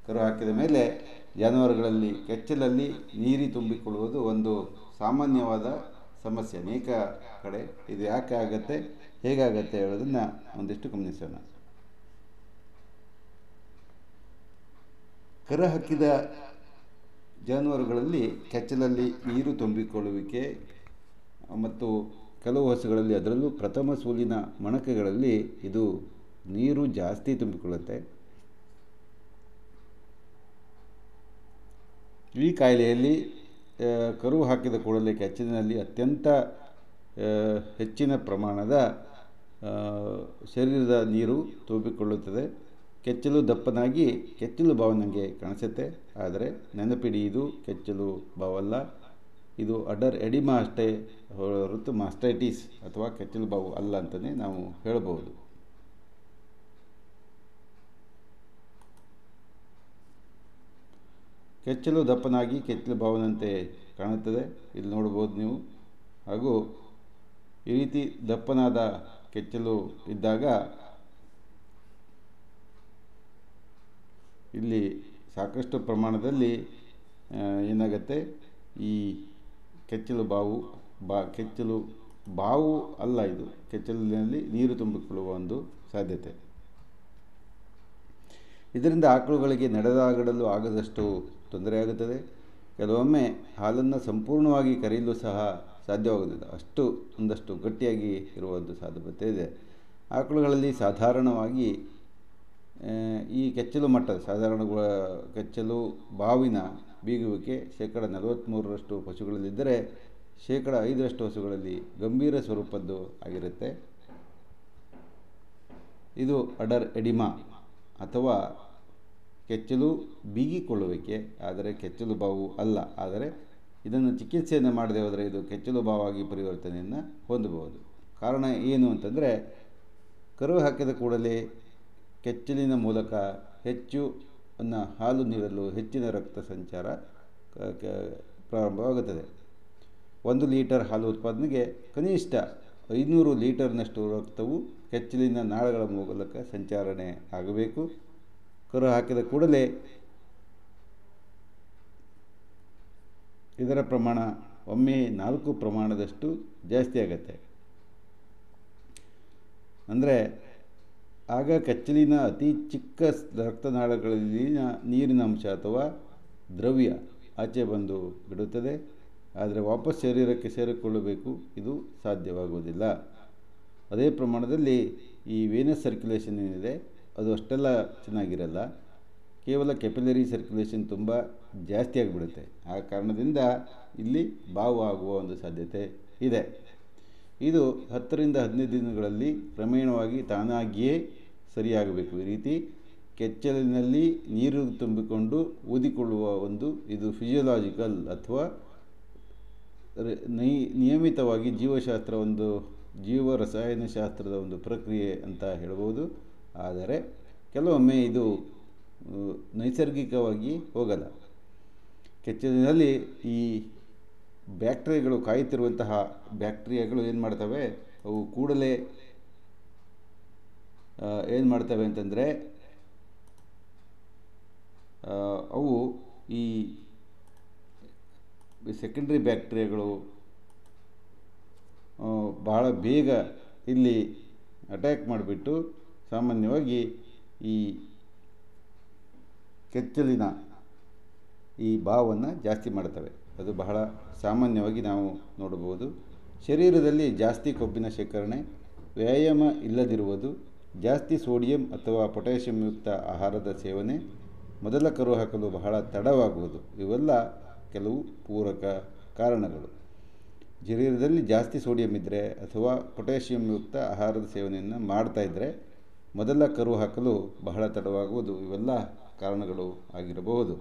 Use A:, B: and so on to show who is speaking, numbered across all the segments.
A: ಕರು ಹಾಕಿದ ಮೇಲೆ ಜಾನುವಾರುಗಳಲ್ಲಿ ಕೆಚ್ಚಲಲ್ಲಿ ನೀರು ತುಂಬಿಕೊಳ್ಳುವುದು ಒಂದು ಸಾಮಾನ್ಯವಾದ ಸಮಸ್ಯೆ ಅನೇಕ ಕಡೆ ಇದು ಯಾಕೆ ಆಗತ್ತೆ ಹೇಗಾಗತ್ತೆ ಹೇಳೋದನ್ನು ಒಂದಿಷ್ಟು ಗಮನಿಸೋಣ ಕರು ಹಾಕಿದ ಜಾನುವಾರುಗಳಲ್ಲಿ ಕೆಚ್ಚಲಲ್ಲಿ ನೀರು ತುಂಬಿಕೊಳ್ಳುವಿಕೆ ಮತ್ತು ಕೆಲವು ಹಸುಗಳಲ್ಲಿ ಅದರಲ್ಲೂ ಪ್ರಥಮ ಸೂಲಿನ ಮೊಣಕೆಗಳಲ್ಲಿ ಇದು ನೀರು ಜಾಸ್ತಿ ತುಂಬಿಕೊಳ್ಳುತ್ತೆ ಈ ಕಾಯಿಲೆಯಲ್ಲಿ ಆ, ಕರು ಹಾಕಿದ ಕೂಡಲೇ ಕೆಚ್ಚಲಿನಲ್ಲಿ ಅತ್ಯಂತ ಆ, ಹೆಚ್ಚಿನ ಪ್ರಮಾಣದ ಆ, ಶರೀರದ ನೀರು ತುಂಬಿಕೊಳ್ಳುತ್ತದೆ ಕೆಚ್ಚಲು ದಪ್ಪನಾಗಿ ಕೆಚ್ಚಲು ಬಾವು ನನಗೆ ಕಾಣಿಸುತ್ತೆ ಆದರೆ ನೆನಪಿಡಿ ಇದು ಕೆಚ್ಚಲು ಬಾವಲ್ಲ ಇದು ಅಡರ್ ಎಡಿಮಾ ಅಷ್ಟೇ ಹೊರತು ಮಾಸ್ಟೈಟಿಸ್ ಅಥವಾ ಕೆಚ್ಚಲು ಬಾವು ಅಲ್ಲ ಅಂತಲೇ ನಾವು ಹೇಳಬಹುದು ಕೆಚ್ಚಲು ದಪ್ಪನಾಗಿ ಕೆಚ್ಚಲು ಬಾವನಂತೆ ಕಾಣುತ್ತದೆ ಇಲ್ಲಿ ನೋಡ್ಬೋದು ನೀವು ಹಾಗೂ ಈ ರೀತಿ ದಪ್ಪನಾದ ಕೆಚ್ಚಲು ಇದ್ದಾಗ ಇಲ್ಲಿ ಸಾಕಷ್ಟು ಪ್ರಮಾಣದಲ್ಲಿ ಆ, ಏನಾಗುತ್ತೆ ಈ ಕೆಚ್ಚಲು ಬಾವು ಬಾ ಕೆಚ್ಚಲು ಬಾವು ಅಲ್ಲ ಇದು ಕೆಚ್ಚಲಿನಲ್ಲಿ ನೀರು ತುಂಬಿಕೊಳ್ಳುವ ಒಂದು ಸಾಧ್ಯತೆ ಇದರಿಂದ ಆಕಳುಗಳಿಗೆ ನಡೆದಾಡಲು ಆಗದಷ್ಟು ತೊಂದರೆಯಾಗುತ್ತದೆ ಕೆಲವೊಮ್ಮೆ ಹಾಲನ್ನು ಸಂಪೂರ್ಣವಾಗಿ ಕರೆಯಲು ಸಹ ಸಾಧ್ಯವಾಗುವುದಿಲ್ಲ ಅಷ್ಟು ಒಂದಷ್ಟು ಗಟ್ಟಿಯಾಗಿ ಇರುವ ಒಂದು ಸಾಧ್ಯತೆ ಇದೆ ಆಕಳುಗಳಲ್ಲಿ ಸಾಧಾರಣವಾಗಿ ಆ, ಈ ಕೆಚ್ಚಲು ಮಟ್ಟದ ಸಾಧಾರಣ ಗು- ಕೆಚ್ಚಲು ಬಾವಿನ ಬೀಗುವಿಕೆ ಶೇಕಡ ನಲವತ್ತ್ಮೂರರಷ್ಟು ಪಶುಗಳಲ್ಲಿದ್ದರೆ ಶೇಕಡ ಐದರಷ್ಟು ಹಸುಗಳಲ್ಲಿ ಗಂಭೀರ ಸ್ವರೂಪದ್ದು ಆಗಿರುತ್ತೆ ಇದು ಅಡರ್ ಎಡಿಮಾ ಅಥವಾ ಕೆಚ್ಚಲು ಬೀಗಿಕೊಳ್ಳುವಿಕೆ ಆದರೆ ಕೆಚ್ಚಲು ಬಾವು ಅಲ್ಲ ಆದರೆ ಇದನ್ನು ಚಿಕಿತ್ಸೆಯನ್ನು ಮಾಡದೆ ಹೋದರೆ ಇದು ಕೆಚ್ಚಲು ಬಾವಾಗಿ ಪರಿವರ್ತನೆಯನ್ನು ಹೊಂದಬಹುದು ಕಾರಣ ಏನು ಅಂತಂದರೆ ಕರು ಹಾಕಿದ ಕೂಡಲೇ ಕೆಚ್ಚಲಿನ ಮೂಲಕ ಹೆಚ್ಚು ಅನ್ನ ಹಾಲು ನೀಡಲು ಹೆಚ್ಚಿನ ರಕ್ತ ಸಂಚಾರ ಕ- ಕ- ಪ್ರಾರಂಭವಾಗುತ್ತದೆ ಒಂದು ಲೀಟರ್ ಹಾಲು ಉತ್ಪಾದನೆಗೆ ಕನಿಷ್ಠ ಐನೂರು ಲೀಟರ್ನಷ್ಟು ರಕ್ತವು ಕೆಚ್ಚಲಿನ ನಾಳಗಳ ಮೂಲಕ ಸಂಚಾರಣೆ ಆಗಬೇಕು ಕರು ಹಾಕಿದ ಕೂಡಲೇ ಇದರ ಪ್ರಮಾಣ ಒಮ್ಮೆ ನಾಲ್ಕು ಪ್ರಮಾಣದಷ್ಟು ಜಾಸ್ತಿ ಆಗುತ್ತೆ ಅಂದರೆ ಆಗ ಕೆಚ್ಚಲಿನ ಅತಿ ಚಿಕ್ಕ ಸ್- ರಕ್ತನಾಳಗಳಲ್ಲಿನ ನೀರಿನ ಅಂಶ ಅಥವಾ ದ್ರವ್ಯ ಆಚೆ ಬಂದು ಬಿಡುತ್ತದೆ ಆದರೆ ವಾಪಸ್ ಶರೀರಕ್ಕೆ ಸೇರಿಕೊಳ್ಳಬೇಕು ಇದು ಸಾಧ್ಯವಾಗುವುದಿಲ್ಲ ಅದೇ ಪ್ರಮಾಣದಲ್ಲಿ ಈ ವೇನಸ್ ಸರ್ಕ್ಯುಲೇಷನ್ ಏನಿದೆ ಅದು ಅಷ್ಟೆಲ್ಲ ಚೆನ್ನಾಗಿರಲ್ಲ ಕೇವಲ ಕೆಪಿಲರಿ ಸರ್ಕ್ಯುಲೇಷನ್ ತುಂಬ ಜಾಸ್ತಿ ಆಗಿಬಿಡುತ್ತೆ ಆ ಕಾರಣದಿಂದ ಇಲ್ಲಿ ಬಾವು ಆಗುವ ಒಂದು ಸಾಧ್ಯತೆ ಇದೆ ಇದು ಹತ್ತರಿಂದ ಹದಿನೈದು ದಿನಗಳಲ್ಲಿ ಕ್ರಮೇಣವಾಗಿ ತಾನಾಗಿಯೇ ಸರಿಯಾಗಬೇಕು ಈ ರೀತಿ ಕೆಚ್ಚಲಿನಲ್ಲಿ ನೀರು ತುಂಬಿಕೊಂಡು ಊದಿಕೊಳ್ಳುವ ಒಂದು ಇದು ಫಿಸಿಯೋಲಾಜಿಕಲ್ ಅಥವಾ ರ- ನೈ ನಿಯಮಿತವಾಗಿ ಜೀವಶಾಸ್ತ್ರ ಒಂದು ಜೀವ ರಸಾಯನಶಾಸ್ತ್ರದ ಒಂದು ಪ್ರಕ್ರಿಯೆ ಅಂತ ಹೇಳ್ಬೋದು ಆದರೆ ಕೆಲವೊಮ್ಮೆ ಇದು ಆ, ನೈಸರ್ಗಿಕವಾಗಿ ಹೋಗಲ್ಲ ಕೆಚ್ಚಲಿನಲ್ಲಿ ಈ ಬ್ಯಾಕ್ಟೀರಿಯಾಗಳು ಕಾಯುತ್ತಿರುವಂತಹ ಬ್ಯಾಕ್ಟೀರಿಯಾಗಳು ಏನು ಮಾಡ್ತವೆ ಅವು ಕೂಡಲೇ ಏನು ಮಾಡ್ತವೆ ಅಂತಂದರೆ ಅವು ಈ ಸೆಕೆಂಡ್ರಿ ಬ್ಯಾಕ್ಟೀರಿಯಾಗಳು ಆ, ಬಹಳ ಬೇಗ ಇಲ್ಲಿ ಅಟ್ಯಾಕ್ ಮಾಡಿಬಿಟ್ಟು ಸಾಮಾನ್ಯವಾಗಿ ಈ ಕೆಚ್ಚಲಿನ ಈ ಬಾವನ್ನು ಜಾಸ್ತಿ ಮಾಡ್ತವೆ ಅದು ಬಹಳ ಸಾಮಾನ್ಯವಾಗಿ ನಾವು ನೋಡಬಹುದು ಶರೀರದಲ್ಲಿ ಜಾಸ್ತಿ ಕೊಬ್ಬಿನ ಶೇಖರಣೆ ವ್ಯಾಯಾಮ ಇಲ್ಲದಿರುವುದು ಜಾಸ್ತಿ ಸೋಡಿಯಂ ಅಥವಾ ಪೊಟ್ಯಾಷಿಯಂ ಯುಕ್ತ ಆಹಾರದ ಸೇವನೆ ಮೊದಲ ಕರು ಹಾಕಲು ಬಹಳ ತಡವಾಗುವುದು ಇವೆಲ್ಲ ಕೆಲವು ಪೂರಕ ಕಾರಣಗಳು ಶರೀರದಲ್ಲಿ ಜಾಸ್ತಿ ಸೋಡಿಯಂ ಇದ್ದರೆ ಅಥವಾ ಪೊಟ್ಯಾಷಿಯಂ ಯುಕ್ತ ಆಹಾರದ ಸೇವನೆಯನ್ನು ಮಾಡ್ತಾ ಇದ್ದರೆ ಮೊದಲ ಕರು ಹಾಕಲು ಬಹಳ ತಡವಾಗುವುದು ಇವೆಲ್ಲ ಕಾರಣಗಳು ಆಗಿರಬಹುದು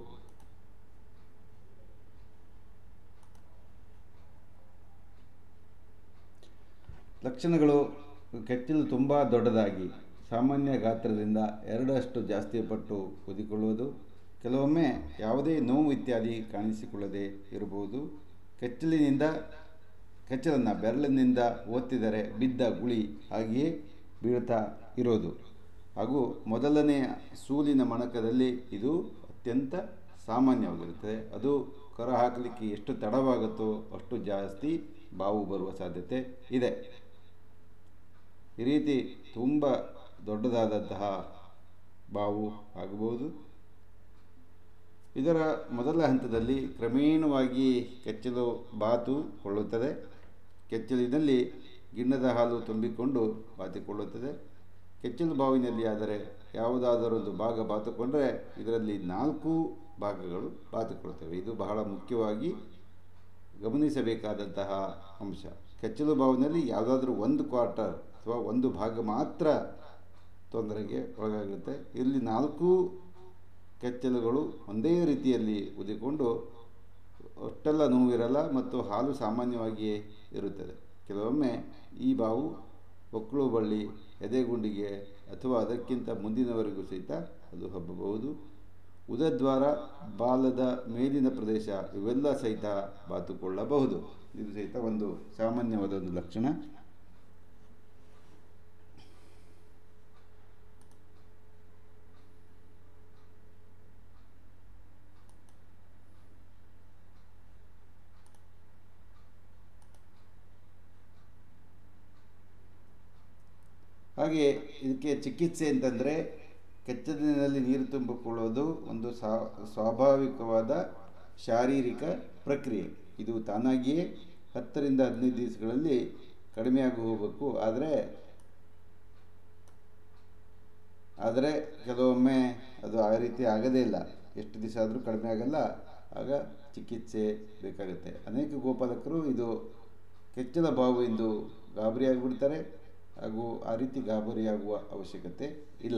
A: ಲಕ್ಷಣಗಳು ಕೆಚ್ಚಲು ತುಂಬ ದೊಡ್ಡದಾಗಿ ಸಾಮಾನ್ಯ ಗಾತ್ರದಿಂದ ಎರಡಷ್ಟು ಜಾಸ್ತಿ ಪಟ್ಟು ಊದಿಕೊಳ್ಳುವುದು ಕೆಲವೊಮ್ಮೆ ಯಾವುದೇ ನೋವು ಇತ್ಯಾದಿ ಕಾಣಿಸಿಕೊಳ್ಳದೆ ಇರಬಹುದು ಕೆಚ್ಚಲಿನಿಂದ ಕೆಚ್ಚಲನ್ನು ಬೆರಳಿನಿಂದ ಒತ್ತಿದರೆ ಬಿದ್ದ ಗುಳಿ ಹಾಗೆಯೇ ಬೀಳ್ತಾ ಇರೋದು ಹಾಗೂ ಮೊದಲನೆಯ ಸೂಲಿನ ಮಣಕದಲ್ಲಿ ಇದು ಅತ್ಯಂತ ಸಾಮಾನ್ಯವಾಗಿರುತ್ತದೆ ಅದು ಕರ ಹಾಕಲಿಕ್ಕೆ ಎಷ್ಟು ತಡವಾಗುತ್ತೋ ಅಷ್ಟು ಜಾಸ್ತಿ ಬಾವು ಬರುವ ಸಾಧ್ಯತೆ ಇದೆ ಈ ರೀತಿ ತುಂಬ ದೊಡ್ಡದಾದಂತಹ ಬಾವು ಆಗಬಹುದು ಇದರ ಮೊದಲ ಹಂತದಲ್ಲಿ ಕ್ರಮೇಣವಾಗಿ ಕೆಚ್ಚಲು ಬಾತು ಕೊಳ್ಳುತ್ತದೆ ಕೆಚ್ಚಲಿನಲ್ಲಿ ಗಿಣ್ಣದ ಹಾಲು ತುಂಬಿಕೊಂಡು ಬಾತಿಕೊಳ್ಳುತ್ತದೆ ಕೆಚ್ಚಲು ಬಾವಿನಲ್ಲಿ ಆದರೆ ಯಾವುದಾದರೊಂದು ಭಾಗ ಬಾತುಕೊಂಡರೆ ಇದರಲ್ಲಿ ನಾಲ್ಕು ಭಾಗಗಳು ಬಾತುಕೊಳ್ಳುತ್ತವೆ ಇದು ಬಹಳ ಮುಖ್ಯವಾಗಿ ಗಮನಿಸಬೇಕಾದಂತಹ ಅಂಶ ಕೆಚ್ಚಲು ಬಾವಿನಲ್ಲಿ ಯಾವುದಾದ್ರೂ ಒಂದು ಕ್ವಾರ್ಟರ್ ಅಥವಾ ಒಂದು ಭಾಗ ಮಾತ್ರ ತೊಂದರೆಗೆ ಒಳಗಾಗುತ್ತೆ ಇಲ್ಲಿ ನಾಲ್ಕು ಕೆಚ್ಚಲುಗಳು ಒಂದೇ ರೀತಿಯಲ್ಲಿ ಉದಿಕೊಂಡು ಅಷ್ಟೆಲ್ಲ ನೋವಿರಲ್ಲ ಮತ್ತು ಹಾಲು ಸಾಮಾನ್ಯವಾಗಿಯೇ ಇರುತ್ತದೆ ಕೆಲವೊಮ್ಮೆ ಈ ಬಾವು ಒಕ್ಕಳು ಬಳ್ಳಿ ಎದೆಗುಂಡಿಗೆ ಅಥವಾ ಅದಕ್ಕಿಂತ ಮುಂದಿನವರೆಗೂ ಸಹಿತ ಅದು ಹಬ್ಬಬಹುದು ಉದದ್ವಾರ ಬಾಲದ ಮೇಲಿನ ಪ್ರದೇಶ ಇವೆಲ್ಲ ಸಹಿತ ಬಾತುಕೊಳ್ಳಬಹುದು ಇದು ಸಹಿತ ಒಂದು ಸಾಮಾನ್ಯವಾದ ಒಂದು ಲಕ್ಷಣ ಹಾಗೆ ಇದಕ್ಕೆ ಚಿಕಿತ್ಸೆ ಅಂತಂದರೆ ಕೆಚ್ಚಲಿನಲ್ಲಿ ನೀರು ತುಂಬಿಕೊಳ್ಳೋದು ಒಂದು ಸ್ವಾಭಾವಿಕವಾದ ಶಾರೀರಿಕ ಪ್ರಕ್ರಿಯೆ ಇದು ತಾನಾಗಿಯೇ ಹತ್ತರಿಂದ ಹದಿನೈದು ದಿವಸಗಳಲ್ಲಿ ಕಡಿಮೆಯಾಗಿ ಹೋಗಬೇಕು ಆದರೆ ಆದರೆ ಕೆಲವೊಮ್ಮೆ ಅದು ಆ ರೀತಿ ಆಗೋದೇ ಇಲ್ಲ ಎಷ್ಟು ದಿವಸ ಆದರೂ ಕಡಿಮೆ ಆಗಲ್ಲ ಆಗ ಚಿಕಿತ್ಸೆ ಬೇಕಾಗುತ್ತೆ ಅನೇಕ ಗೋಪಾಲಕರು ಇದು ಕೆಚ್ಚಲ ಬಾವು ಎಂದು ಗಾಬರಿಯಾಗಿಬಿಡ್ತಾರೆ ಹಾಗೂ ಆ ರೀತಿ ಗಾಬರಿಯಾಗುವ ಅವಶ್ಯಕತೆ ಇಲ್ಲ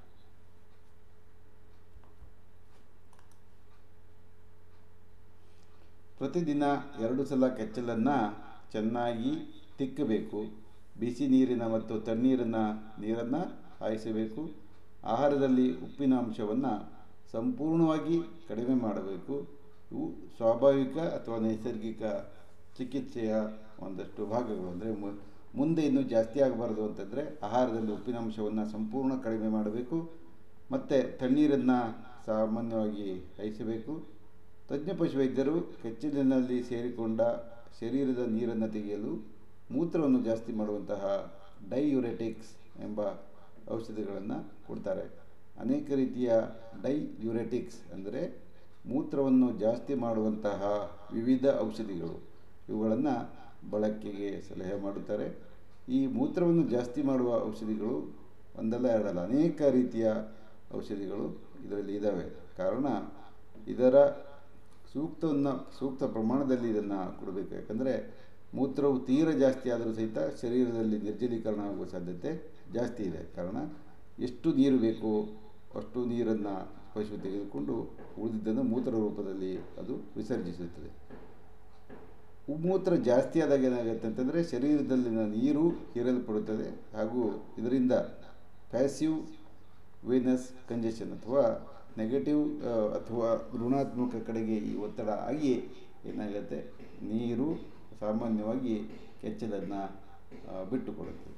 A: ಪ್ರತಿದಿನ ಎರಡು ಸಲ ಕೆಚ್ಚಲನ್ನು ಚೆನ್ನಾಗಿ ತಿಕ್ಕಬೇಕು ಬಿಸಿ ನೀರಿನ ಮತ್ತು ತಣ್ಣೀರಿನ ನೀರನ್ನು ಹಾಯಿಸಬೇಕು ಆಹಾರದಲ್ಲಿ ಉಪ್ಪಿನ ಅಂಶವನ್ನು ಸಂಪೂರ್ಣವಾಗಿ ಕಡಿಮೆ ಮಾಡಬೇಕು ಇವು ಸ್ವಾಭಾವಿಕ ಅಥವಾ ನೈಸರ್ಗಿಕ ಚಿಕಿತ್ಸೆಯ ಒಂದಷ್ಟು ಭಾಗಗಳು ಅಂದರೆ ಮುಂದೆ ಇನ್ನೂ ಜಾಸ್ತಿ ಆಗಬಾರ್ದು ಅಂತಂದರೆ ಆಹಾರದಲ್ಲಿ ಉಪ್ಪಿನ ಅಂಶವನ್ನು ಸಂಪೂರ್ಣ ಕಡಿಮೆ ಮಾಡಬೇಕು ಮತ್ತು ತಣ್ಣೀರನ್ನು ಸಾಮಾನ್ಯವಾಗಿ ಹಾಯಿಸಬೇಕು ತಜ್ಞ ಪಶುವೈದ್ಯರು ಕೆಚ್ಚಲಿನಲ್ಲಿ ಸೇರಿಕೊಂಡ ಶರೀರದ ನೀರನ್ನು ತೆಗೆಯಲು ಮೂತ್ರವನ್ನು ಜಾಸ್ತಿ ಮಾಡುವಂತಹ ಡೈಯುರೆಟಿಕ್ಸ್ ಎಂಬ ಔಷಧಿಗಳನ್ನು ಕೊಡ್ತಾರೆ ಅನೇಕ ರೀತಿಯ ಡೈಯುರೆಟಿಕ್ಸ್ ಅಂದರೆ ಮೂತ್ರವನ್ನು ಜಾಸ್ತಿ ಮಾಡುವಂತಹ ವಿವಿಧ ಔಷಧಿಗಳು ಇವುಗಳನ್ನು ಬಳಕೆಗೆ ಸಲಹೆ ಮಾಡುತ್ತಾರೆ ಈ ಮೂತ್ರವನ್ನು ಜಾಸ್ತಿ ಮಾಡುವ ಔಷಧಿಗಳು ಒಂದಲ್ಲ ಎರಡಲ್ಲ ಅನೇಕ ರೀತಿಯ ಔಷಧಿಗಳು ಇದರಲ್ಲಿ ಇದ್ದಾವೆ ಕಾರಣ ಇದರ ಸೂಕ್ತವನ್ನು ಸೂಕ್ತ ಪ್ರಮಾಣದಲ್ಲಿ ಇದನ್ನು ಕೊಡಬೇಕು ಯಾಕಂದರೆ ಮೂತ್ರವು ತೀರ ಜಾಸ್ತಿ ಆದರೂ ಸಹಿತ ಶರೀರದಲ್ಲಿ ನಿರ್ಜಲೀಕರಣ ಆಗುವ ಸಾಧ್ಯತೆ ಜಾಸ್ತಿ ಇದೆ ಕಾರಣ ಎಷ್ಟು ನೀರು ಬೇಕೋ ಅಷ್ಟು ನೀರನ್ನು ಪಶು ತೆಗೆದುಕೊಂಡು ಉಳಿದಿದ್ದನ್ನು ಮೂತ್ರ ರೂಪದಲ್ಲಿ ಅದು ವಿಸರ್ಜಿಸುತ್ತದೆ ಮೂತ್ರ ಜಾಸ್ತಿ ಆದಾಗ ಏನಾಗುತ್ತೆ ಅಂತಂದರೆ ಶರೀರದಲ್ಲಿನ ನೀರು ಹೀರಲ್ಪಡುತ್ತದೆ ಹಾಗೂ ಇದರಿಂದ ಪ್ಯಾಸಿವ್ ವೇನಸ್ ಕಂಜೆಷನ್ ಅಥವಾ ನೆಗೆಟಿವ್ ಅಥವಾ ಋಣಾತ್ಮಕ ಕಡೆಗೆ ಈ ಒತ್ತಡ ಆಗಿ ಏನಾಗುತ್ತೆ ನೀರು ಸಾಮಾನ್ಯವಾಗಿ ಕೆಚ್ಚಲನ್ನು ಬಿಟ್ಟುಕೊಡುತ್ತದೆ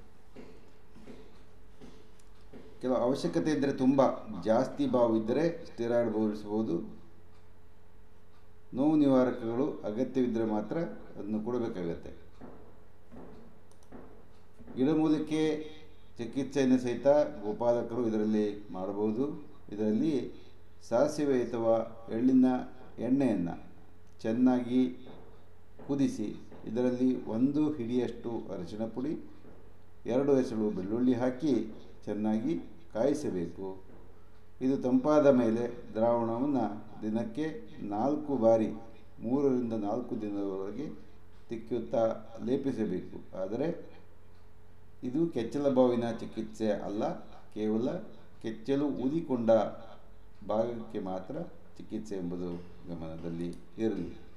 A: ಕೆಲವು ಅವಶ್ಯಕತೆ ಇದ್ದರೆ ತುಂಬ ಜಾಸ್ತಿ ಬಾವು ಇದ್ದರೆ ಸ್ಟೆರಾಯ್ಡ್ ಬೋರಿಸ್ಬೋದು ನೋವು ನಿವಾರಕಗಳು ಅಗತ್ಯವಿದ್ದರೆ ಮಾತ್ರ ಅದನ್ನು ಕೊಡಬೇಕಾಗತ್ತೆ ಗಿಡಮೂಲಿಕೆ ಚಿಕಿತ್ಸೆಯನ್ನು ಸಹಿತ ಗೋಪಾಲಕರು ಇದರಲ್ಲಿ ಮಾಡಬಹುದು ಇದರಲ್ಲಿ ಸಾಸಿವೆ ಅಥವಾ ಎಳ್ಳಿನ ಎಣ್ಣೆಯನ್ನು ಚೆನ್ನಾಗಿ ಕುದಿಸಿ ಇದರಲ್ಲಿ ಒಂದು ಹಿಡಿಯಷ್ಟು ಅರಿಶಿಣ ಪುಡಿ ಎರಡು ಎಸಳು ಬೆಳ್ಳುಳ್ಳಿ ಹಾಕಿ ಚೆನ್ನಾಗಿ ಕಾಯಿಸಬೇಕು ಇದು ತಂಪಾದ ಮೇಲೆ ದ್ರಾವಣವನ್ನು ದಿನಕ್ಕೆ ನಾಲ್ಕು ಬಾರಿ ಮೂರರಿಂದ ನಾಲ್ಕು ದಿನದವರೆಗೆ ತಿಕ್ಕುತ್ತಾ ಲೇಪಿಸಬೇಕು ಆದರೆ ಇದು ಕೆಚ್ಚಲ ಬಾವಿನ ಚಿಕಿತ್ಸೆ ಅಲ್ಲ ಕೇವಲ ಕೆಚ್ಚಲು ಊದಿಕೊಂಡ ಭಾಗಕ್ಕೆ ಮಾತ್ರ ಚಿಕಿತ್ಸೆ ಎಂಬುದು ಗಮನದಲ್ಲಿ ಇರಲಿ